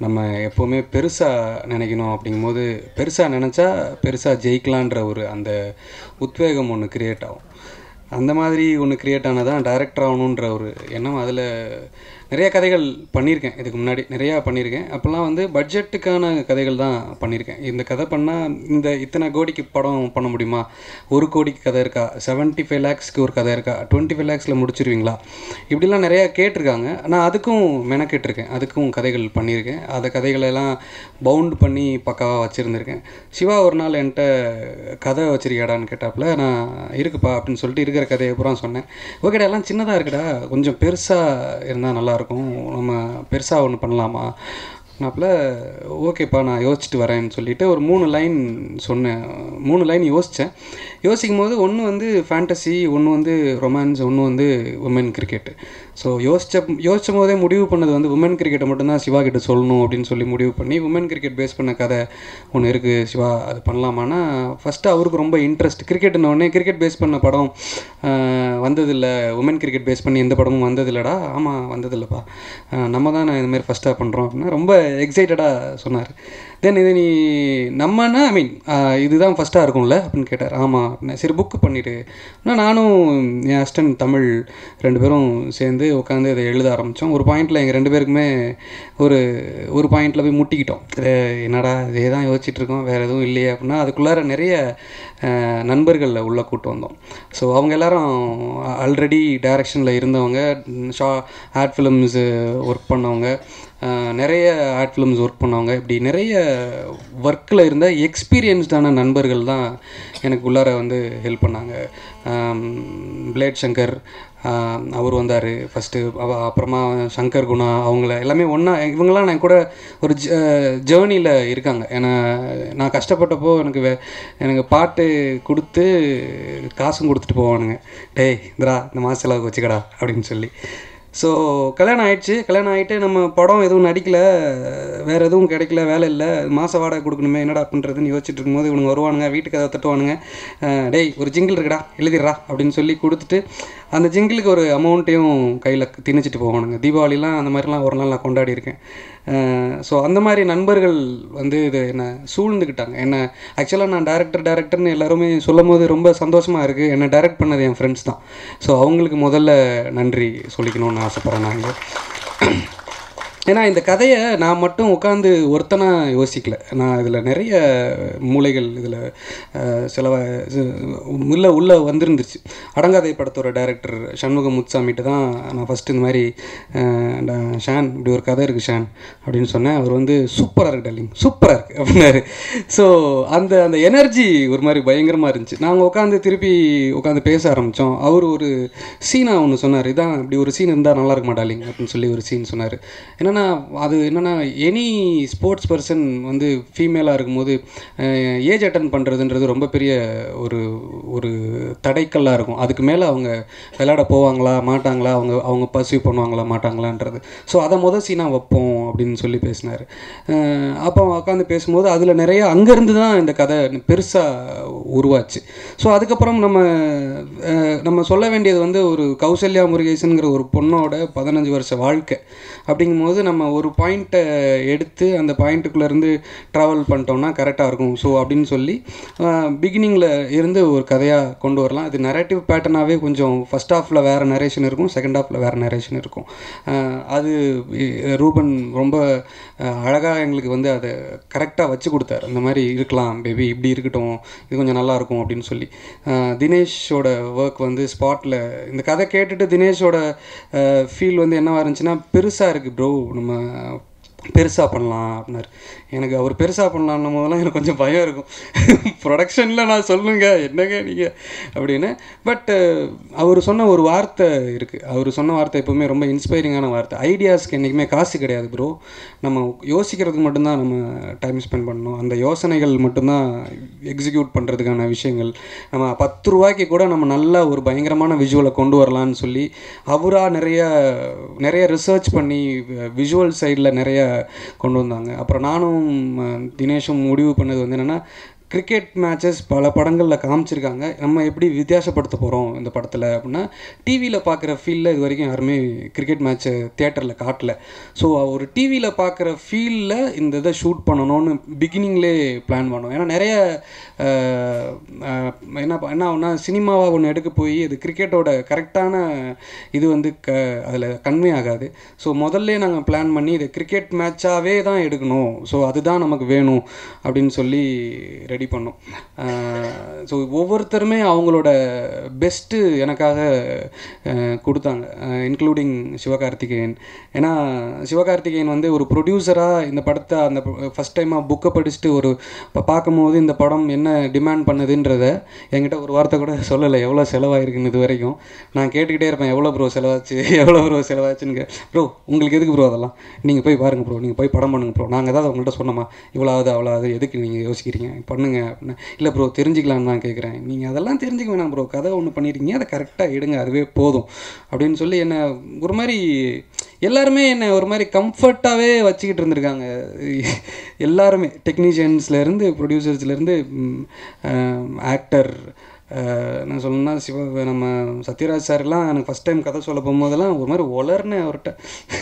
நம்ம எப்போவுமே பெருசாக நினைக்கணும் அப்படிங்கும்போது பெருசாக நினச்சா பெருசாக ஜெயிக்கலான்ற ஒரு அந்த உத்வேகம் ஒன்று கிரியேட் ஆகும் அந்த மாதிரி ஒன்று கிரியேட் ஆனதான் டைரக்டர் ஆகணுன்ற ஒரு எண்ணம் அதில் நிறைய கதைகள் பண்ணியிருக்கேன் இதுக்கு முன்னாடி நிறையா பண்ணியிருக்கேன் அப்போல்லாம் வந்து பட்ஜெட்டுக்கான கதைகள் தான் பண்ணியிருக்கேன் இந்த கதை பண்ணால் இந்த இத்தனை கோடிக்கு படம் பண்ண முடியுமா ஒரு கோடிக்கு கதை இருக்கா செவன்ட்டி ஃபைவ் லேக்ஸ்க்கு ஒரு கதை இருக்கா டுவெண்ட்டி ஃபைவ் லேக்ஸில் முடிச்சிருவீங்களா இப்படிலாம் நிறையா கேட்டிருக்காங்க நான் அதுக்கும் மெனக்கெட்டிருக்கேன் அதுக்கும் கதைகள் பண்ணியிருக்கேன் அந்த கதைகளெல்லாம் பவுண்ட் பண்ணி பக்காவாக வச்சுருந்துருக்கேன் சிவா ஒரு நாள் என்கிட்ட கதை வச்சிருக்கியாடான்னு கேட்டாப்புல நான் இருக்குப்பா அப்படின்னு சொல்லிட்டு இருக்கிற கதையை பூரா சொன்னேன் ஓகேடா எல்லாம் சின்னதாக இருக்குடா கொஞ்சம் பெருசாக இருந்தால் நல்லாயிருக்கும் நம்ம பெருசாக ஒன்று பண்ணலாமா நாப்பில் ஓகேப்பா நான் யோசிச்சுட்டு வரேன்னு சொல்லிட்டு ஒரு மூணு லைன் சொன்னேன் மூணு லைன் யோசித்தேன் யோசிக்கும் போது ஒன்று வந்து ஃபேண்டசி ஒன்று வந்து ரொமான்ஸ் ஒன்று வந்து உமன் கிரிக்கெட் ஸோ யோசிச்ச யோசிச்சும் போதே முடிவு பண்ணது வந்து உமன் கிரிக்கெட்டை மட்டும்தான் சிவா கிட்ட சொல்லணும் அப்படின்னு சொல்லி முடிவு பண்ணி உமன் கிரிக்கெட் பேஸ் பண்ண கதை ஒன்று இருக்குது சிவா அது பண்ணலாமான்னா ஃபஸ்ட்டு அவருக்கு ரொம்ப இன்ட்ரெஸ்ட் கிரிக்கெட்னு உடனே கிரிக்கெட் பேஸ் பண்ண படம் ஆஹ், வந்ததில்லை உமன் கிரிக்கெட் பேஸ் பண்ணி எந்த படமும் வந்ததில்லடா ஆமாம் வந்ததில்லைப்பா ஆஹ், நம்ம தான் இதுமாரி ஃபஸ்ட்டாக பண்ணுறோம் அப்படின்னா ரொம்ப எக்ஸைட்டடாக சொன்னார் தென் இது நீ நம்மனா ஐ மீன் இதுதான் ஃபஸ்ட்டாக இருக்கும்ல அப்படின்னு கேட்டார் ஆமாம் அப்படின்னா சரி புக்கு பண்ணிவிட்டு ஆனால் நானும் என் அஸ்டன் தமிழ் ரெண்டு பேரும் சேர்ந்து உட்காந்து இதை எழுத ஆரம்பித்தோம் ஒரு பாயிண்டில் எங்கள் ரெண்டு பேருக்குமே ஒரு ஒரு பாயிண்டில் போய் முட்டிக்கிட்டோம் இது என்னடா இதே தான் யோசிச்சுட்டு இருக்கோம் வேறு எதுவும் இல்லையே அப்படின்னா அதுக்குள்ளார நிறைய அஹ், நண்பர்களை உள்ளே கூட்டு வந்தோம் ஸோ அவங்க எல்லாரும் ஆல்ரெடி டைரக்ஷனில் இருந்தவங்க ஷா ஆட் ஃபிலிம்ஸு ஒர்க் பண்ணவங்க அஹ், நிறைய ஆட் ஃபிலிம்ஸ் ஒர்க் பண்ணவங்க இப்படி நிறைய ஒர்க்கில் இருந்த எக்ஸ்பீரியன்ஸ்டான நண்பர்கள் தான் எனக்கு உள்ளார வந்து ஹெல்ப் பண்ணாங்க பிளேட் சங்கர் ஆஹ் அவர் வந்தார் ஃபஸ்ட்டு அப்புறமா சங்கர் குணா அவங்கள எல்லாமே ஒன்றா இவங்கெல்லாம் நான் கூட ஒரு ஜேர்னியில் இருக்காங்க ஏன்னா நான் கஷ்டப்பட்டப்போ எனக்கு வே எனக்கு பாட்டு கொடுத்து காசும் கொடுத்துட்டு போவானுங்க டேய் இந்தரா இந்த மாத செலவுக்கு வச்சுக்கடா அப்படின்னு சொல்லி ஸோ கல்யாணம் ஆயிடுச்சு கல்யாணம் ஆகிட்டு நம்ம படம் எதுவும் நடிக்கல வேறு எதுவும் கிடைக்கல வேலை இல்லை மாத வாடகை கொடுக்கணுமே என்னடா பண்ணுறதுன்னு யோசிச்சுட்டு இருக்கும்போது இவனுங்க வருவானுங்க வீட்டுக்கு அதை தட்டுவானுங்க அஹ் டேய் ஒரு ஜிங்கிள் இருக்குடா எழுதிடுறா அப்படின்னு சொல்லி கொடுத்துட்டு அந்த ஜிங்கிளுக்கு ஒரு அமௌண்ட்டையும் கையில் திணிச்சிட்டு போவானுங்க தீபாவளிலாம் அந்த மாதிரிலாம் ஒரு நாள் நான் கொண்டாடி இருக்கேன் ஸோ அந்த மாதிரி நண்பர்கள் வந்து இது என்னை சூழ்ந்துக்கிட்டாங்க என்ன ஆக்சுவலாக நான் டேரக்டர் டேரக்டர்னு எல்லாருமே சொல்லும் போது ரொம்ப சந்தோஷமாக இருக்குது என்னை டைரக்ட் பண்ணது என் ஃப்ரெண்ட்ஸ் தான் ஸோ அவங்களுக்கு முதல்ல நன்றி சொல்லிக்கணும்னு ஆசைப்பட்றேன் நாங்கள் ஏன்னா இந்த கதையை நான் மட்டும் உட்காந்து ஒருத்தனாக யோசிக்கல நான் இதில் நிறைய மூளைகள் இதில் சில உள்ள உள்ளே வந்திருந்துச்சு அடங்காதை படத்தோட டைரக்டர் சண்முக முத்துசாமிகிட்ட தான் நான் ஃபஸ்ட்டு இந்த மாதிரி அஹ், நான் ஷான் இப்படி ஒரு கதை இருக்குது ஷான் அப்படின்னு சொன்னேன் அவர் வந்து சூப்பராக இருக்கு டார்லிங் சூப்பராக இருக்குது அப்படின்னாரு ஸோ அந்த அந்த எனர்ஜி ஒரு மாதிரி பயங்கரமாக இருந்துச்சு நாங்கள் உட்காந்து திருப்பி உட்காந்து பேச ஆரம்பித்தோம் அவர் ஒரு சீனாக ஒன்று சொன்னார் இதான் இப்படி ஒரு சீன் இருந்தால் நல்லா இருக்குமா டார்லிங் அப்படின்னு சொல்லி ஒரு சீன் சொன்னார் என்னென்னா அது என்னென்னா எனி ஸ்போர்ட்ஸ் பர்சன் வந்து ஃபீமேலாக இருக்கும்போது ஏஜ் அட்டன் பண்ணுறதுன்றது ரொம்ப பெரிய ஒரு ஒரு தடைக்கல்லாக இருக்கும் அதுக்கு மேலே அவங்க விளையாட போவாங்களா மாட்டாங்களா அவங்க அவங்க பர்சீவ் பண்ணுவாங்களா மாட்டாங்களான்றது ஸோ அதை மொதல் சீனாக வைப்போம் அப்படின்னு சொல்லி பேசினார் அப்போ உட்காந்து பேசும்போது அதில் நிறைய அங்கேருந்து தான் இந்த கதை பெருசாக உருவாச்சு ஸோ அதுக்கப்புறம் நம்ம அஹ், நம்ம சொல்ல வேண்டியது வந்து ஒரு கௌசல்யா முருகேசனுங்கிற ஒரு பொண்ணோட பதினஞ்சு வருஷ வாழ்க்கை அப்படிங்கும்போது நம்ம ஒரு பாயிண்ட்டை எடுத்து அந்த பாயிண்ட்டுக்குள்ளேருந்து ட்ராவல் பண்ணிட்டோம்னா கரெக்டாக இருக்கும் ஸோ அப்படின்னு சொல்லி பிகினிங்கில் இருந்து ஒரு கதையாக கொண்டு வரலாம் இது நரேட்டிவ் பேட்டர்னாகவே கொஞ்சம் ஃபஸ்ட் ஹாஃபில் வேறு நரேஷன் இருக்கும் செகண்ட் ஹாஃபில் வேறு நரேஷன் இருக்கும் அஹ், அது இ- ரூபன் ரொம்ப அழகாக எங்களுக்கு வந்து அதை கரெக்டாக வச்சு கொடுத்தாரு அந்த மாதிரி இருக்கலாம் பேபி இப்படி இருக்கட்டும் இது கொஞ்சம் நல்லா இருக்கும் அப்படின்னு சொல்லி அஹ், தினேஷோட ஒர்க் வந்து ஸ்பாட்டில் இந்த கதை கேட்டுட்டு தினேஷோட ஃபீல் வந்து என்னவா இருந்துச்சுன்னா பெருசாக இருக்குது ப்ரோ நம்ம பெருசாக பண்ணலாம் அப்படின்னாரு எனக்கு அவர் பெருசாக பண்ணலான்னும் போதெல்லாம் எனக்கு கொஞ்சம் பயம் இருக்கும் ப்ரொடக்ஷனில் நான் சொல்லுங்க என்னங்க நீங்கள் அப்படின்னு பட் அவர் சொன்ன ஒரு வார்த்தை இருக்குது அவர் சொன்ன வார்த்தை எப்பவுமே ரொம்ப இன்ஸ்பைரிங்கான வார்த்தை ஐடியாஸ்க்கு என்றைக்குமே காசு கிடையாது ப்ரோ நம்ம யோசிக்கிறதுக்கு மட்டும்தான் நம்ம டைம் ஸ்பெண்ட் பண்ணணும் அந்த யோசனைகள் மட்டும்தான் எக்ஸிக்யூட் பண்ணுறதுக்கான விஷயங்கள் நம்ம பத்து ரூபாய்க்கு கூட நம்ம நல்ல ஒரு பயங்கரமான விஷுவலை கொண்டு வரலான்னு சொல்லி அவராக நிறைய நிறைய ரிசர்ச் பண்ணி விஷுவல் சைடில் நிறைய கொண்டு வந்தாங்க அப்புறம் நானும் அஹ், தினேஷும் முடிவு பண்ணது வந்து என்னென்னா கிரிக்கெட் மேட்சஸ் பல படங்களில் காமிச்சிருக்காங்க நம்ம எப்படி வித்தியாசப்படுத்த போகிறோம் இந்த படத்தில் அப்படின்னா டிவியில் பார்க்குற ஃபீலில் இது வரைக்கும் யாருமே கிரிக்கெட் மேட்ச்சை தியேட்டரில் காட்டல ஸோ ஒரு டிவியில் பார்க்குற ஃபீலில் இந்த இதை ஷூட் பண்ணணும்னு பிகினிங்லேயே பிளான் பண்ணோம் ஏன்னா நிறைய அஹ், அஹ், என்ன ப- என்ன ஆகும்னா சினிமாவை ஒன்று எடுக்க போய் அது கிரிக்கெட்டோட கரெக்டான இது வந்து க அதில் கன்வே ஆகாது ஸோ முதல்ல நாங்கள் பிளான் பண்ணி இதை கிரிக்கெட் மேட்சாகவே தான் எடுக்கணும் ஸோ அதுதான் நமக்கு வேணும் அப்படின்னு சொல்லி ரெடி பண்ணோம் ஸோ ஒவ்வொருத்தருமே அவங்களோட பெஸ்ட்டு எனக்காக அஹ், கொடுத்தாங்க இன்க்ளூடிங் சிவகார்த்திகேயன் ஏன்னா சிவகார்த்திகேயன் வந்து ஒரு ப்ரொடியூசராக இந்த படத்தை அந்த ஃபஸ்ட் டைமாக புக்கை படிச்சுட்டு ஒரு இப்போ பார்க்கும்போது இந்த படம் என்ன டிமாண்ட் பண்ணுதுன்றத என்கிட்ட ஒரு வார்த்தை கூட சொல்லலை எவ்வளோ செலவாயிருக்குன்னு இது வரைக்கும் நான் கேட்டுக்கிட்டே இருப்பேன் எவ்வளோ ப்ரோ செலவாச்சு எவ்வளோ ப்ரோ செலவாச்சுன்னு ப்ரோ உங்களுக்கு எதுக்கு ப்ரோ அதெல்லாம் நீங்கள் போய் பாருங்கள் ப்ரோ நீங்கள் போய் படம் பண்ணுங்க ப்ரோ நாங்கள் ஏதாவது உங்கள்கிட்ட சொன்னோமா இவ்வளோ ஆகுது அவ்வளோ ஆகுது எதுக்கு நீங்கள் யோசிக்கிறீங்க பண்ணுங்க அப்படின்னு இல்லை ப்ரோ தெரிஞ்சுக்கலான்னு தான் கேட்குறேன் நீங்கள் அதெல்லாம் தெரிஞ்சுக்க வேணாம் ப்ரோ கதை ஒன்று பண்ணியிருக்கீங்க அதை கரெக்டாக எடுங்க அதுவே போதும் அப்படின்னு சொல்லி என்னை ஒரு மாதிரி எல்லாருமே என்னை ஒரு மாதிரி கம்ஃபர்ட்டாகவே வச்சுக்கிட்டு இருந்திருக்காங்க எல்லாருமே டெக்னீஷியன்ஸ்லேருந்து ப்ரொடியூசர்ஸ்லேருந்து ஆக்டர் நான் சொல்லணும்னா சிவ நம்ம சத்யராஜ் சார்லாம் எனக்கு ஃபஸ்ட் டைம் கதை சொல்ல போகும்போதெல்லாம் ஒரு மாதிரி ஒளர்னேன் அவர்கிட்ட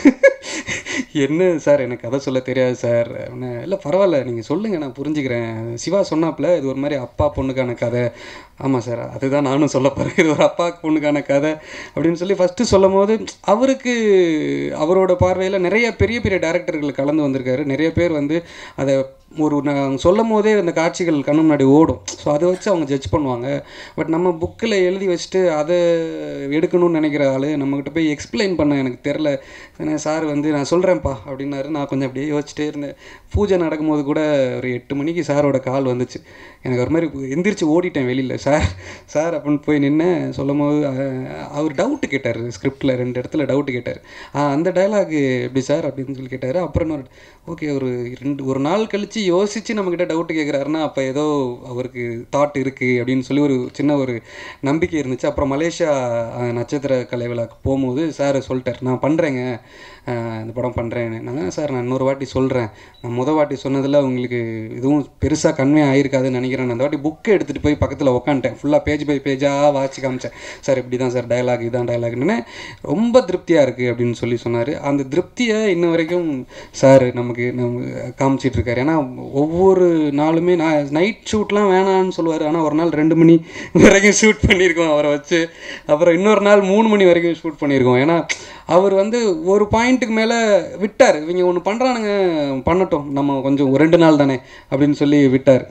என்ன சார் எனக்கு கதை சொல்ல தெரியாது சார் இல்லை பரவாயில்ல நீங்கள் சொல்லுங்கள் நான் புரிஞ்சுக்கிறேன் சிவா சொன்னாப்புல இது ஒரு மாதிரி அப்பா பொண்ணுக்கான கதை ஆமாம் சார் அதுதான் நானும் சொல்ல போகிறேன் இது ஒரு அப்பா பொண்ணுக்கான கதை அப்படின்னு சொல்லி ஃபஸ்ட்டு சொல்லும் போது அவருக்கு அவரோட பார்வையில் நிறைய பெரிய பெரிய டேரக்டர்கள் கலந்து வந்திருக்காரு நிறைய பேர் வந்து அதை ஒரு நான் சொல்லும் போதே அந்த காட்சிகள் கண்ணு முன்னாடி ஓடும் ஸோ அதை வச்சு அவங்க ஜட்ஜ் பண்ணுவாங்க பட் நம்ம புக்கில் எழுதி வச்சுட்டு அதை எடுக்கணும்னு நினைக்கிற ஆள் நம்மக்கிட்ட போய் எக்ஸ்பிளைன் பண்ண எனக்கு தெரில சார் வந்து நான் சொல்கிறேன்ப்பா அப்படின்னாரு நான் கொஞ்சம் அப்படியே யோசிச்சுட்டே இருந்தேன் பூஜை நடக்கும்போது கூட ஒரு எட்டு மணிக்கு சாரோட கால் வந்துச்சு எனக்கு ஒரு மாதிரி எந்திரிச்சு ஓடிட்டேன் வெளியில் சார் சார் அப்படின்னு போய் நின்று சொல்லும் போது அஹ், அவர் டவுட்டு கேட்டார் ஸ்கிரிப்டில் ரெண்டு இடத்துல டவுட்டு கேட்டார் அந்த டயலாக் எப்படி சார் அப்படின்னு சொல்லி கேட்டார் அப்புறம் இன்னொரு ஓகே ஒரு ரெண்டு ஒரு நாள் கழித்து யோசித்து நம்மக்கிட்ட டவுட்டு கேட்குறாருன்னா அப்போ ஏதோ அவருக்கு தாட் இருக்குது அப்படின்னு சொல்லி ஒரு சின்ன ஒரு நம்பிக்கை இருந்துச்சு அப்புறம் மலேசியா அஹ், நட்சத்திர கலை விழாக்கு போகும்போது சார் சொல்லிட்டார் நான் பண்ணுறேங்க இந்த படம் பண்ணுறேன்னு நான் சார் நான் இன்னொரு வாட்டி சொல்கிறேன் நான் முத வாட்டி சொன்னதில் உங்களுக்கு இதுவும் பெருசாக கன்வே ஆயிருக்காதுன்னு நினைக்கிறேன் நான் அந்த வாட்டி புக்கை எடுத்துகிட்டு போய் பக்கத்தில் உட்காந்துட்டேன் ஃபுல்லாக பேஜ் பை பேஜாக வாட்சி காமிச்சேன் சார் இப்படி தான் சார் டயலாக் இதான் டயலாக்னு ரொம்ப திருப்தியாக இருக்குது அப்படின்னு சொல்லி சொன்னார் அந்த திருப்தியை இன்ன வரைக்கும் சார் நமக்கு நம்ம காமிச்சிட்டு இருக்காரு ஏன்னா ஒவ்வொரு நாளுமே நான் நைட் ஷூட்லாம் வேணான்னு சொல்லுவார் ஆனால் ஒரு நாள் ரெண்டு மணி வரைக்கும் ஷூட் பண்ணியிருக்கோம் அவரை வச்சு அப்புறம் இன்னொரு நாள் மூணு மணி வரைக்கும் ஷூட் பண்ணியிருக்கோம் ஏன்னா அவர் வந்து ஒரு பாயிண்ட்டுக்கு மேலே விட்டார் இவங்க ஒன்று பண்ணுறானுங்க பண்ணட்டும் நம்ம கொஞ்சம் ஒரு ரெண்டு நாள் தானே அப்படின்னு சொல்லி விட்டார்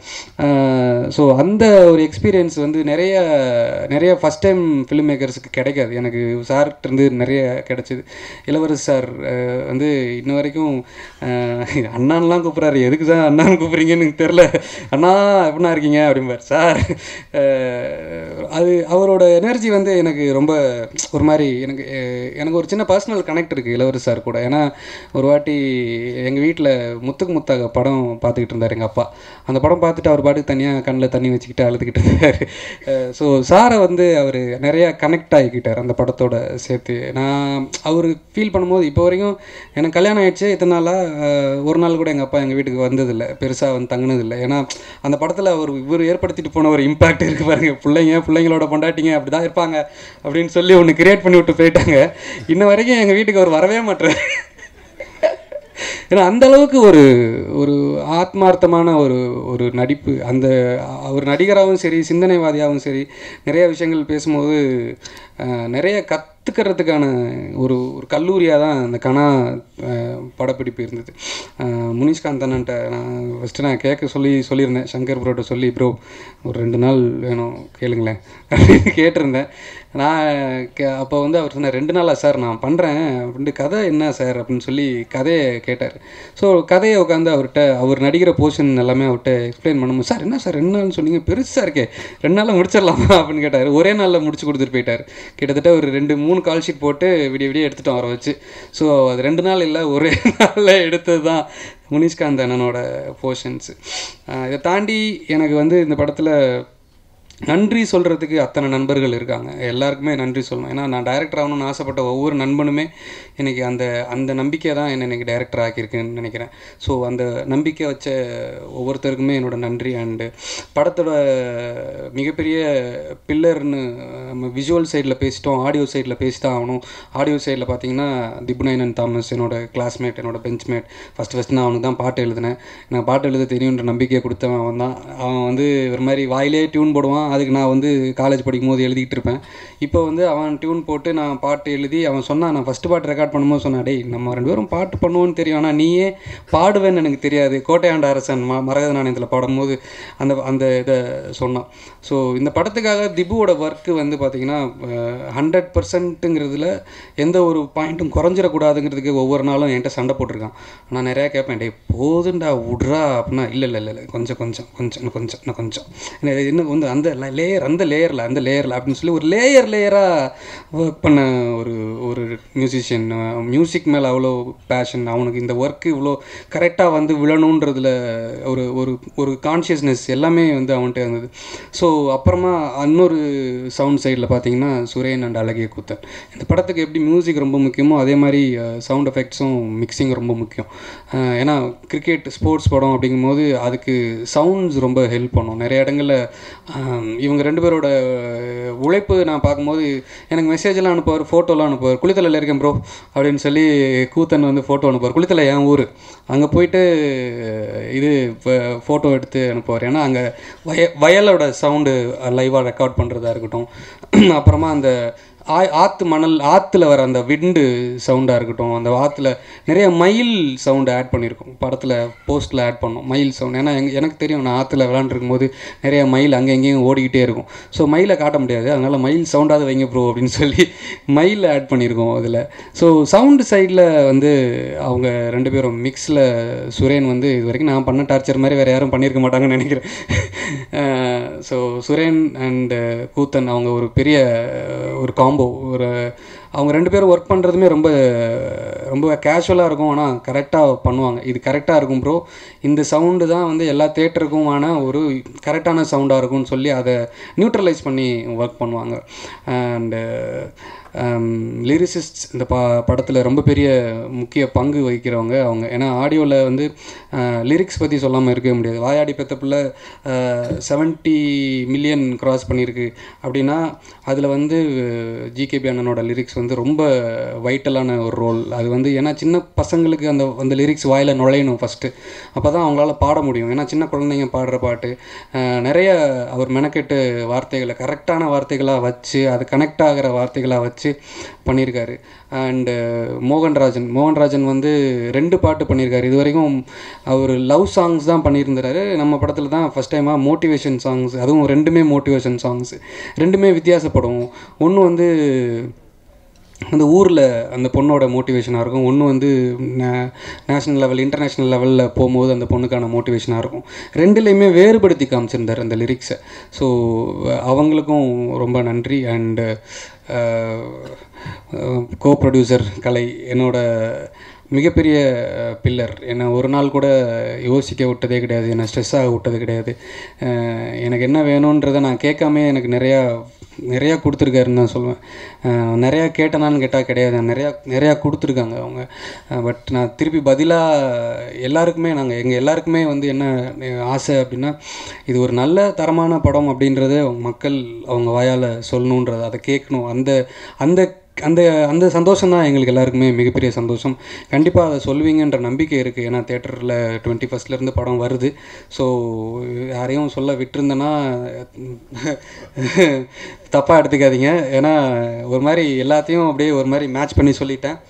ஸோ அந்த ஒரு எக்ஸ்பீரியன்ஸ் வந்து நிறைய நிறைய ஃபஸ்ட் டைம் ஃபிலிம் மேக்கர்ஸுக்கு கிடைக்காது எனக்கு சார்கிட்ட இருந்து நிறைய கிடைச்சிது இளவரசு சார் அஹ், வந்து இன்ன வரைக்கும் அஹ், அண்ணான்லாம் கூப்பிட்றாரு எதுக்கு சார் அண்ணான்னு கூப்பிட்றீங்கன்னு எனக்கு தெரில அண்ணா எப்படின்னா இருக்கீங்க அப்படிம்பார் சார் அஹ், அது அவரோட எனர்ஜி வந்து எனக்கு ரொம்ப ஒரு மாதிரி எனக்கு அஹ், எனக்கு ஒரு சின்ன பர்சனல் கனெக்ட் இருக்குது இளவரசு சார் கூட ஏன்னா ஒரு வாட்டி எங்கள் வீட்டில் முத்துக்கு முத்தாக படம் பார்த்துக்கிட்டு இருந்தார் எங்கள் அப்பா அந்த படம் பார்த்துட்டு அவர் பாட்டுக்கு தனியாக கண்ணில் தண்ணி வச்சுக்கிட்டு அழுதுகிட்டு இருந்தார் ஸோ சாரை வந்து அவர் நிறைய கனெக்ட் ஆகிக்கிட்டார் அந்த படத்தோட சேர்த்து நான் அவர் ஃபீல் பண்ணும்போது இப்போ வரைக்கும் எனக்கு கல்யாணம் ஆயிடுச்சு இத்தனை நாளாக ஒரு நாள் கூட எங்கள் அப்பா எங்கள் வீட்டுக்கு வந்ததில்லை பெருசாக வந்து தங்கினதில்லை ஏன்னா அந்த படத்தில் அவர் இவர் ஏற்படுத்திட்டு போன ஒரு இம்பாக்ட் இருக்குது பாருங்க பிள்ளைங்க பிள்ளைங்களோட பொண்டாட்டிங்க அப்படி தான் இருப்பாங்க அப்படின்னு சொல்லி ஒன்று கிரியேட் பண்ணி விட்டு போயிட்டாங்க இன்ன வரைக்கும் எங்கள் வீட்டுக்கு அவர் வரவே மாட்டார் ஏன்னா அந்த அளவுக்கு ஒரு ஒரு ஆத்மார்த்தமான ஒரு ஒரு நடிப்பு அந்த அவர் நடிகராகவும் சரி சிந்தனைவாதியாகவும் சரி நிறைய விஷயங்கள் பேசும்போது அஹ், நிறைய கற்றுக்கிறதுக்கான ஒரு ஒரு கல்லூரியாக தான் அந்த கணா அஹ், படப்பிடிப்பு இருந்தது அஹ், முனிஷ்காந்த் அண்ணன்ட்ட நான் ஃபஸ்ட்டு நான் கேட்க சொல்லி சொல்லியிருந்தேன் சங்கர் ப்ரோட்ட சொல்லி ப்ரோ ஒரு ரெண்டு நாள் வேணும் கேளுங்களேன் அப்படின்னு கேட்டிருந்தேன் நான் கே அப்போ வந்து அவர் சொன்னார் ரெண்டு நாளா சார் நான் பண்ணுறேன் அப்படின்ட்டு கதை என்ன சார் அப்படின்னு சொல்லி கதையை கேட்டார் ஸோ கதையை உட்காந்து அவர்கிட்ட அவர் நடிக்கிற போர்ஷன் எல்லாமே அவர்கிட்ட எக்ஸ்பிளைன் பண்ணும்போது சார் என்ன சார் ரெண்டு நாள்னு சொன்னீங்க பெருசாக இருக்கே ரெண்டு நாளில் முடிச்சிடலாமா அப்படின்னு கேட்டார் ஒரே நாளில் முடிச்சு கொடுத்துட்டு போயிட்டார் கிட்டத்தட்ட ஒரு ரெண்டு மூணு கால் ஷீட் போட்டு விடிய விடிய எடுத்துட்டோம் அவரை வச்சு ஸோ அது ரெண்டு நாள் இல்லை ஒரே நாளில் எடுத்தது தான் முனிஷ்காந்த் அண்ணனோட போர்ஷன்ஸ் இதை தாண்டி எனக்கு வந்து இந்த படத்தில் நன்றி சொல்கிறதுக்கு அத்தனை நண்பர்கள் இருக்காங்க எல்லாருக்குமே நன்றி சொல்லணும் ஏன்னா நான் டைரக்டர் ஆகணும்னு ஆசைப்பட்ட ஒவ்வொரு நண்பனுமே எனக்கு அந்த அந்த நம்பிக்கை தான் என்னை எனக்கு டைரக்டர் ஆக்கியிருக்குன்னு நினைக்கிறேன் ஸோ அந்த நம்பிக்கை வச்ச ஒவ்வொருத்தருக்குமே என்னோட நன்றி அண்டு படத்தோட மிகப்பெரிய பில்லர்னு நம்ம விஷுவல் சைடில் பேசிட்டோம் ஆடியோ சைடில் பேசி தான் ஆகணும் ஆடியோ சைடில் பார்த்தீங்கன்னா திபுநயனன் தாமஸ் என்னோட கிளாஸ்மேட் என்னோட பெஞ்ச்மேட் ஃபஸ்ட்டு ஃபஸ்ட் நான் அவனுக்கு தான் பாட்டு எழுதினேன் நான் பாட்டு எழுத தெரியுன்ற நம்பிக்கையை கொடுத்தவன் அவன் தான் அவன் வந்து ஒரு மாதிரி வாயிலே டியூன் போடுவான் அதுக்கு நான் வந்து காலேஜ் படிக்கும் போது எழுதிக்கிட்டு இருப்பேன் இப்போ வந்து அவன் டியூன் போட்டு நான் பாட்டு எழுதி அவன் சொன்னான் நான் ஃபஸ்ட்டு பாட்டு ரெக்கார்ட் பண்ணும்போது சொன்னான் டேய் நம்ம ரெண்டு பேரும் பாட்டு பண்ணுவோன்னு தெரியும் ஆனால் நீயே பாடுவேன்னு எனக்கு தெரியாது கோட்டையாண்ட அரசன் ம மரகத நாணயத்தில் பாடும்போது அந்த அந்த இதை சொன்னான் ஸோ இந்த படத்துக்காக திபுவோட ஒர்க்கு வந்து பார்த்திங்கன்னா ஹண்ட்ரட் பர்சன்ட்டுங்கிறதுல எந்த ஒரு பாயிண்ட்டும் குறைஞ்சிடக்கூடாதுங்கிறதுக்கு ஒவ்வொரு நாளும் என்கிட்ட சண்டை போட்டிருக்கான் நான் நிறையா கேட்பேன் டேய் போதுண்டா விட்றா அப்படின்னா இல்லை இல்லை இல்லை இல்லை கொஞ்சம் கொஞ்சம் கொஞ்சம் இன்னும் கொஞ்சம் இன்னும் கொஞ்சம் இன்னும் வந்து அந்த லேயர் அந்த லேயரில் அந்த லேயரில் அப்படின்னு சொல்லி ஒரு லேயர் லேயராக ஒர்க் பண்ண ஒரு ஒரு மியூசிஷியன் மியூசிக் மேலே அவ்வளோ பேஷன் அவனுக்கு இந்த ஒர்க்கு இவ்வளோ கரெக்டாக வந்து விழணுன்றதுல ஒரு ஒரு ஒரு கான்ஷியஸ்னஸ் எல்லாமே வந்து அவன்கிட்ட இருந்தது ஸோ அப்புறமா இன்னொரு சவுண்ட் சைடில் பார்த்தீங்கன்னா சுரேன் அண்ட் அழகிய கூத்தன் இந்த படத்துக்கு எப்படி மியூசிக் ரொம்ப முக்கியமோ அதே மாதிரி சவுண்ட் எஃபெக்ட்ஸும் மிக்சிங் ரொம்ப முக்கியம் ஏன்னா கிரிக்கெட் ஸ்போர்ட்ஸ் படம் அப்படிங்கும்போது அதுக்கு சவுண்ட்ஸ் ரொம்ப ஹெல்ப் பண்ணும் நிறைய இடங்களில் இவங்க ரெண்டு பேரோட உழைப்பு நான் பார்க்கும்போது எனக்கு மெசேஜெல்லாம் அனுப்புவார் ஃபோட்டோலாம் அனுப்புவார் குளித்தலையில் இருக்கேன் ப்ரோ அப்படின்னு சொல்லி கூத்தன் வந்து ஃபோட்டோ அனுப்புவார் குளித்தலை என் ஊர் அங்கே போயிட்டு இது இப்போ ஃபோட்டோ எடுத்து அனுப்புவார் ஏன்னா அங்கே வய வயலோட சவுண்டு லைவாக ரெக்கார்ட் பண்ணுறதா இருக்கட்டும் அப்புறமா அந்த ஆ ஆற்று மணல் ஆற்றுல வர அந்த விண்டு சவுண்டாக இருக்கட்டும் அந்த ஆற்றுல நிறைய மயில் சவுண்டு ஆட் பண்ணியிருக்கோம் படத்தில் போஸ்ட்டில் ஆட் பண்ணோம் மயில் சவுண்ட் ஏன்னா எங்க எனக்கு தெரியும் நான் ஆற்றுல விளாண்டுருக்கும் போது நிறைய மயில் அங்கே எங்கேயும் ஓடிக்கிட்டே இருக்கும் ஸோ மயிலை காட்ட முடியாது அதனால் மயில் சவுண்டாவது வைங்க ப்ரோ அப்படின்னு சொல்லி மயில் ஆட் பண்ணியிருக்கோம் அதில் ஸோ சவுண்டு சைடில் வந்து அவங்க ரெண்டு பேரும் மிக்ஸில் சுரேன் வந்து இது வரைக்கும் நான் பண்ண டார்ச்சர் மாதிரி வேறு யாரும் பண்ணியிருக்க மாட்டாங்கன்னு நினைக்கிறேன் ஸோ சுரேன் அண்டு கூத்தன் அவங்க ஒரு பெரிய ஒரு காம்போ ஒரு அவங்க ரெண்டு பேரும் ஒர்க் பண்ணுறதுமே ரொம்ப ரொம்ப கேஷுவலாக இருக்கும் ஆனால் கரெக்டாக பண்ணுவாங்க இது கரெக்டாக இருக்கும் ப்ரோ இந்த சவுண்டு தான் வந்து எல்லா தேட்டருக்குமான ஒரு கரெக்டான சவுண்டாக இருக்கும்னு சொல்லி அதை நியூட்ரலைஸ் பண்ணி ஒர்க் பண்ணுவாங்க அண்டு லிரிசிஸ்ட் இந்த பா படத்தில் ரொம்ப பெரிய முக்கிய பங்கு வகிக்கிறவங்க அவங்க ஏன்னா ஆடியோவில் வந்து லிரிக்ஸ் பற்றி சொல்லாமல் இருக்கவே முடியாது வாயாடி பெத்த பிள்ளை செவன்ட்டி மில்லியன் க்ராஸ் பண்ணியிருக்கு அப்படின்னா அதில் வந்து ஜிகேபி அண்ணனோட லிரிக்ஸ் வந்து ரொம்ப வைட்டலான ஒரு ரோல் அது வந்து ஏன்னா சின்ன பசங்களுக்கு அந்த அந்த லிரிக்ஸ் வாயில் நுழையணும் ஃபஸ்ட்டு அப்போ தான் அவங்களால பாட முடியும் ஏன்னா சின்ன குழந்தைங்க பாடுற பாட்டு நிறைய அவர் மெனக்கெட்டு வார்த்தைகளை கரெக்டான வார்த்தைகளாக வச்சு அது கனெக்ட் ஆகிற வார்த்தைகளாக வச்சு பண்ணியிருக்காரு அண்டு மோகன்ராஜன் மோகன்ராஜன் வந்து ரெண்டு பாட்டு பண்ணியிருக்காரு இது வரைக்கும் அவர் லவ் சாங்ஸ் தான் பண்ணியிருந்தாரு நம்ம படத்தில் தான் ஃபஸ்ட் டைமாக மோட்டிவேஷன் சாங்ஸ் அதுவும் ரெண்டுமே மோட்டிவேஷன் சாங்ஸ் ரெண்டுமே வித்தியாசப்படும் ஒன்று வந்து அந்த ஊரில் அந்த பொண்ணோட மோட்டிவேஷனாக இருக்கும் ஒன்று வந்து நேஷ்னல் லெவல் இன்டர்நேஷ்னல் லெவலில் போகும்போது அந்த பொண்ணுக்கான மோட்டிவேஷனாக இருக்கும் ரெண்டுலேயுமே வேறுபடுத்தி காமிச்சிருந்தார் அந்த லிரிக்ஸை ஸோ அவங்களுக்கும் ரொம்ப நன்றி அண்டு கோ ப்ரொடியூசர் கலை என்னோட மிகப்பெரிய பில்லர் என்னை ஒரு நாள் கூட யோசிக்க விட்டதே கிடையாது என்னை ஸ்ட்ரெஸ் ஆக விட்டது கிடையாது எனக்கு என்ன வேணுன்றதை நான் கேட்காமே எனக்கு நிறையா நிறையா கொடுத்துருக்காருன்னு தான் சொல்லுவேன் நிறையா கேட்டனான்னு கேட்டால் கிடையாது நிறையா நிறையா கொடுத்துருக்காங்க அவங்க பட் நான் திருப்பி பதிலாக எல்லாருக்குமே நாங்கள் எங்கள் எல்லாருக்குமே வந்து என்ன ஆசை அப்படின்னா இது ஒரு நல்ல தரமான படம் அப்படின்றத மக்கள் அவங்க வாயால் சொல்லணுன்றது அதை கேட்கணும் அந்த அந்த அந்த அந்த சந்தோஷம் தான் எங்களுக்கு எல்லாருக்குமே மிகப்பெரிய சந்தோஷம் கண்டிப்பாக அதை சொல்வீங்கன்ற நம்பிக்கை இருக்குது ஏன்னா தேட்டரில் டுவெண்ட்டி ஃபஸ்ட்லேருந்து படம் வருது ஸோ யாரையும் சொல்ல விட்டுருந்தேன்னா தப்பாக எடுத்துக்காதீங்க ஏன்னா ஒரு மாதிரி எல்லாத்தையும் அப்படியே ஒரு மாதிரி மேட்ச் பண்ணி சொல்லிட்டேன்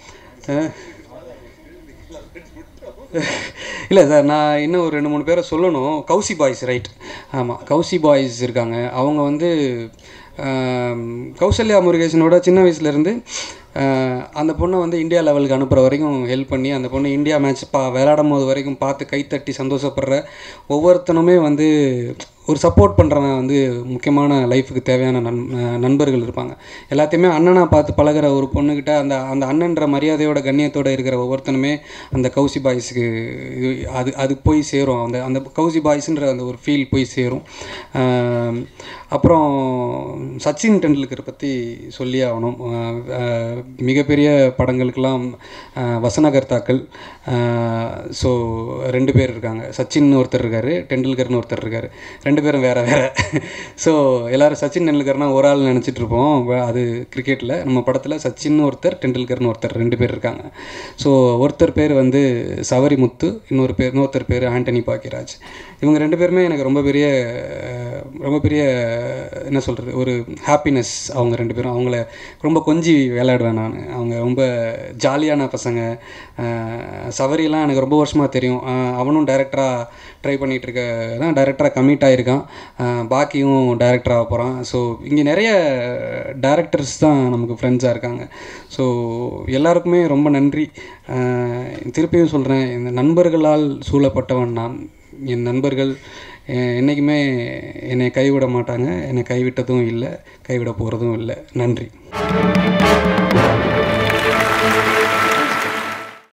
இல்லை சார் நான் இன்னும் ஒரு ரெண்டு மூணு பேரை சொல்லணும் கௌசி பாய்ஸ் ரைட் ஆமாம் கௌசி பாய்ஸ் இருக்காங்க அவங்க வந்து கௌசல்யா முருகேசனோட சின்ன வயசுலேருந்து அந்த பொண்ணை வந்து இந்தியா லெவலுக்கு அனுப்புகிற வரைக்கும் ஹெல்ப் பண்ணி அந்த பொண்ணு இந்தியா மேட்ச் பா விளையாடும் போது வரைக்கும் பார்த்து கைத்தட்டி சந்தோஷப்படுற ஒவ்வொருத்தனுமே வந்து ஒரு சப்போர்ட் பண்ணுறவன் வந்து முக்கியமான லைஃபுக்கு தேவையான நண் அஹ் நண்பர்கள் இருப்பாங்க எல்லாத்தையுமே அண்ணனாக பார்த்து பழகுற ஒரு பொண்ணுக்கிட்ட அந்த அந்த அண்ணன்ற மரியாதையோட கண்ணியத்தோட இருக்கிற ஒவ்வொருத்தனுமே அந்த கௌசி பாய்ஸுக்கு இது அது அது போய் சேரும் அந்த அந்த கௌசி பாய்ஸுன்ற அந்த ஒரு ஃபீல் போய் சேரும் ஆஹ் அப்புறம் சச்சின் டெண்டுல்கர் பற்றி சொல்லி ஆகணும் ஆஹ் ஆஹ் மிகப்பெரிய படங்களுக்கெல்லாம் ஆஹ் வசனகர்த்தாக்கள் ஸோ ரெண்டு பேர் இருக்காங்க சச்சின் ஒருத்தர் இருக்கார் டெண்டுல்கர்னு ஒருத்தர் இருக்கார் ரெண்டு பேரும் வேறு வேறு ஸோ எல்லாரும் சச்சின் டெண்டுல்கர்னா ஒரு ஆள் நினச்சிட்டு இருப்போம் வ- அது கிரிக்கெட்டில் நம்ம படத்தில் சச்சின் ஒருத்தர் டெண்டுல்கர்னு ஒருத்தர் ரெண்டு பேர் இருக்காங்க ஸோ ஒருத்தர் பேர் வந்து சவரிமுத்து இன்னொரு பேர் இன்னொருத்தர் பேர் ஆண்டனி பாக்கியராஜ் இவங்க ரெண்டு பேருமே எனக்கு ரொம்ப பெரிய அஹ், ரொம்ப பெரிய என்ன சொல்கிறது ஒரு ஹாப்பினஸ் அவங்க ரெண்டு பேரும் அவங்கள ரொம்ப கொஞ்சி விளையாடுவேன் நான் அவங்க ரொம்ப ஜாலியான பசங்க அஹ், சவரியெல்லாம் எனக்கு ரொம்ப வருஷமாக தெரியும் அஹ், அவனும் டைரக்டராக ட்ரை பண்ணிகிட்டு இருக்க தான் டைரக்டராக கமிட் ஆகிருக்கான் அஹ், பாக்கியும் டைரக்டராக போகிறான் ஸோ இங்கே நிறைய டேரக்டர்ஸ் தான் நமக்கு ஃப்ரெண்ட்ஸாக இருக்காங்க ஸோ எல்லாருக்குமே ரொம்ப நன்றி அஹ், திருப்பியும் சொல்கிறேன் இந்த நண்பர்களால் சூழப்பட்டவன் நான் என் நண்பர்கள் அஹ், என்னைக்குமே என்னை கைவிட மாட்டாங்க என்னை கைவிட்டதும் இல்லை கைவிட போகிறதும் இல்லை நன்றி